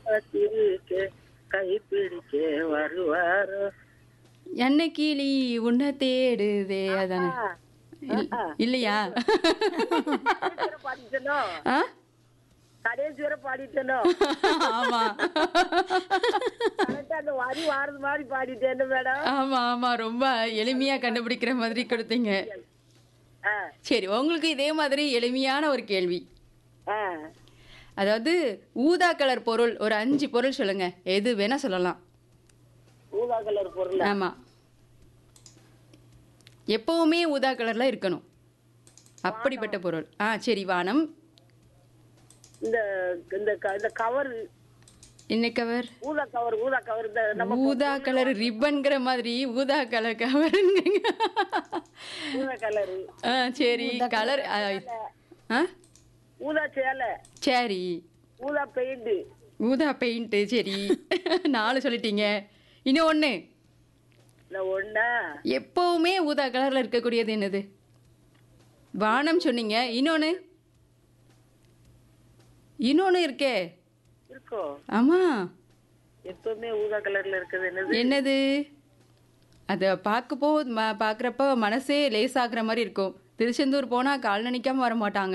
காத்திருக்க கைப்பிடிக்க வருவாரோ என்ன கிளி உன்னை தேடுதே அதானே ஆ, இல்- இல்லையா கடைசி வரை பாடிட்டனோ ஆ? கடைசி வரை பாடிட்டனோ ஆமா கரெக்டா அந்த வரி வாரது மாதிரி பாடிட்டேன் மேடம் ஆமா ஆமா ரொம்ப எளிமையா கண்டுபிடிக்கிற மாதிரி கொடுத்தீங்க ஆ, சரி உங்களுக்கு இதே மாதிரி எளிமையான ஒரு கேள்வி ஆ. அதாவது ஊதா கலர் பொருள் ஒரு அஞ்சு பொருள் சொல்லுங்க எது வேணா சொல்லலாம் ஊதா கலர் பொருள் ஆமா எப்பவுமே ஊதா கலர்ல இருக்கணும் அப்படிப்பட்ட பொருள் ஆ சரி வானம் இந்த இந்த க- இந்த கவர் என்ன கவர் ஊதா கவர் ஊதா கவர் இந்த நம்ம ஊதா கலர் ரிப்பன்ங்கிற மாதிரி ஊதா கலர் கவருங்க ஊதா கலர் ஆ சரி கலர் ஆ ஊதா சேலை சரி ஊதா பெயிண்ட் ஊதா பெயிண்ட்டு சரி நாலு சொல்லிட்டீங்க இன்னும் ஒன்று இந்த ஒண்ணா எப்பவுமே ஊதா கலரில் இருக்கக்கூடியது என்னது வானம் சொன்னீங்க இன்னொன்று இன்னொன்று இருக்கே இருக்கோ ஆமாம் எப்பவுமே ஊதா கலர்ல இருக்குது என்னது என்னது அதை பார்க்க போ ம பார்க்குறப்ப மனசே லேசாகிற மாதிரி இருக்கும் திருச்செந்தூர் போனால் கால் நினைக்காம வர மாட்டாங்க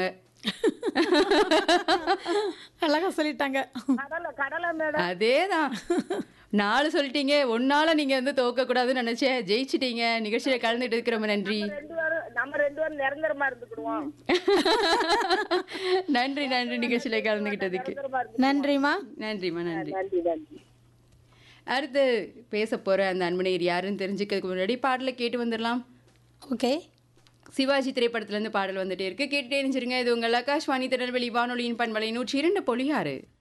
அழகா சொல்லிட்டாங்க கடலை கடலை மேடம் அதே தான் நாலு சொல்லிட்டீங்க ஒன்னால நீங்க வந்து தோக்கக்கூடாதுன்னு நினைச்சேன் ஜெயிச்சிட்டீங்க நிகழ்ச்சியில கலந்துட்டு இருக்கிற ரொம்ப நன்றி ரெண்டு பேரும் நம்ம ரெண்டு பேரும் நிரந்தரமா இருந்துக்கிடுவோம் நன்றி நன்றி நிகழ்ச்சியில கலந்துக்கிட்டதுக்கு நிரந்தரமா இருந்து நன்றிம்மா நன்றிம்மா நன்றி நன்றி நன்றி அடுத்து பேச போற அந்த அன்பனையர் யாருன்னு தெரிஞ்சுக்கிறதுக்கு முன்னாடி பாடலை கேட்டு வந்துடலாம் ஓகே சிவாஜி திரைப்படத்துல இருந்து பாடல் வந்துட்டே இருக்கு கேட்டுட்டே இருந்துருங்க இது உங்கள் ஆகாஷ்வாணி திருநெல்வேலி வானொலியின் பண்பலை நூற்றி இரண்டு பொலியாறு